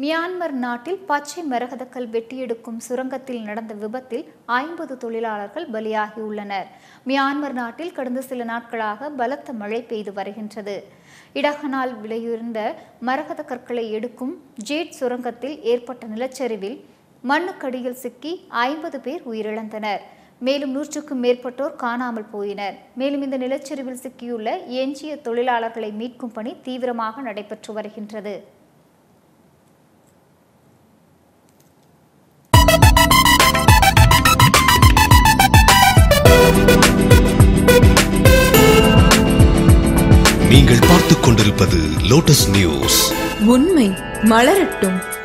Myanmar நாட்டில் பச்சை மரகதக்கல் வெட்டியெடுக்கும் சுரங்கத்தில் நடந்த விபத்தில் ஐம்பது தொழிலாளர்கள் பலியாகியுள்ளனர் மியான்மர் நாட்டில் கடந்த சில நாட்களாக பலத்த மழை பெய்து வருகின்றது இடகனால் விலையுயர்ந்த மரகத கற்களை எடுக்கும் ஜேட் சுரங்கத்தில் ஏற்பட்ட நிலச்சரிவில் மண்ணுக்கடியில் சிக்கி ஐம்பது பேர் உயிரிழந்தனர் மேலும் நூற்றுக்கும் மேற்பட்டோர் காணாமல் போயினர் மேலும் இந்த நிலச்சரிவில் சிக்கியுள்ள எஞ்சிய தொழிலாளர்களை மீட்கும் பணி தீவிரமாக நடைபெற்று வருகின்றது நீங்கள் பார்த்துக் கொண்டிருப்பது லோட்டஸ் நியூஸ் உண்மை மலரட்டும்